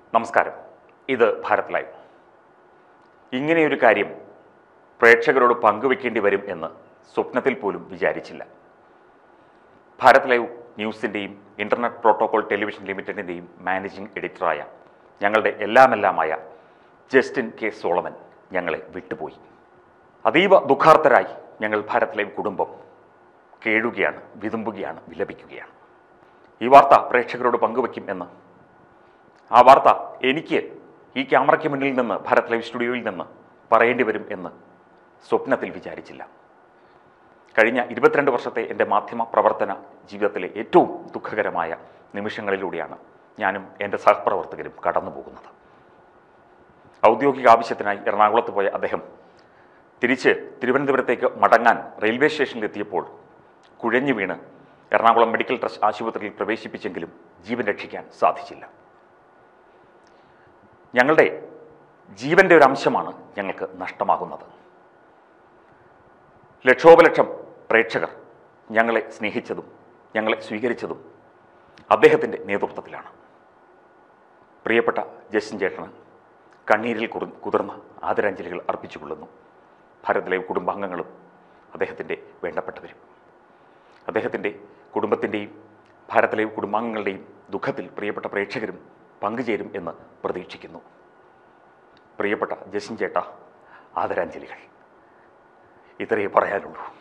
നമസ്കാരം ഇത് ഭാരത് ലൈവ് ഇങ്ങനെയൊരു കാര്യം പ്രേക്ഷകരോട് പങ്കുവെക്കേണ്ടി വരും എന്ന് സ്വപ്നത്തിൽ പോലും വിചാരിച്ചില്ല ഭാരത് ലൈവ് ന്യൂസിൻ്റെയും ഇൻ്റർനെറ്റ് പ്രോട്ടോകോൾ ടെലിവിഷൻ ലിമിറ്റഡിൻ്റെയും മാനേജിംഗ് എഡിറ്ററായ ഞങ്ങളുടെ എല്ലാമെല്ലാമായ ജസ്റ്റിൻ കെ സോളമൻ ഞങ്ങളെ വിട്ടുപോയി അതീവ ദുഃഖാർത്തരായി ഞങ്ങൾ ഭാരത് ലൈവ് കുടുംബം കേഴുകയാണ് വിതുമ്പുകയാണ് വിലപിക്കുകയാണ് ഈ വാർത്ത പ്രേക്ഷകരോട് പങ്കുവയ്ക്കും എന്ന് ആ വാർത്ത എനിക്ക് ഈ ക്യാമറയ്ക്ക് മുന്നിൽ നിന്ന് ഭാരത് ലൈവ് സ്റ്റുഡിയോയിൽ നിന്ന് പറയേണ്ടി വരും എന്ന് സ്വപ്നത്തിൽ വിചാരിച്ചില്ല കഴിഞ്ഞ ഇരുപത്തിരണ്ട് വർഷത്തെ എൻ്റെ മാധ്യമ പ്രവർത്തന ജീവിതത്തിലെ ഏറ്റവും ദുഃഖകരമായ നിമിഷങ്ങളിലൂടെയാണ് ഞാനും എൻ്റെ സഹപ്രവർത്തകരും കടന്നു പോകുന്നത് ഔദ്യോഗിക ആവശ്യത്തിനായി എറണാകുളത്ത് പോയ അദ്ദേഹം തിരിച്ച് തിരുവനന്തപുരത്തേക്ക് മടങ്ങാൻ റെയിൽവേ സ്റ്റേഷനിലെത്തിയപ്പോൾ കുഴഞ്ഞു വീണ് എറണാകുളം മെഡിക്കൽ ട്രസ്റ്റ് ആശുപത്രിയിൽ പ്രവേശിപ്പിച്ചെങ്കിലും ജീവൻ രക്ഷിക്കാൻ സാധിച്ചില്ല ഞങ്ങളുടെ ജീവൻ്റെ ഒരു അംശമാണ് ഞങ്ങൾക്ക് നഷ്ടമാകുന്നത് ലക്ഷോപലക്ഷം പ്രേക്ഷകർ ഞങ്ങളെ സ്നേഹിച്ചതും ഞങ്ങളെ സ്വീകരിച്ചതും അദ്ദേഹത്തിൻ്റെ നേതൃത്വത്തിലാണ് പ്രിയപ്പെട്ട ജസ്റ്റിൻ ചേട്ടന് കണ്ണീരിൽ കുറു കുതിർന്ന ആദരാഞ്ജലികൾ അർപ്പിച്ചുകൊള്ളുന്നു ഭാരത് ലൈവ് കുടുംബാംഗങ്ങളും അദ്ദേഹത്തിൻ്റെ വേണ്ടപ്പെട്ടവരും അദ്ദേഹത്തിൻ്റെ കുടുംബത്തിൻ്റെയും ഭാരത് ലൈവ് കുടുംബാംഗങ്ങളുടെയും ദുഃഖത്തിൽ പ്രിയപ്പെട്ട പ്രേക്ഷകരും പങ്കുചേരും എന്ന് പ്രതീക്ഷിക്കുന്നു പ്രിയപ്പെട്ട ജസിൻ ചേട്ട ആദരാഞ്ജലികൾ ഇത്രയേ പറയാനുള്ളൂ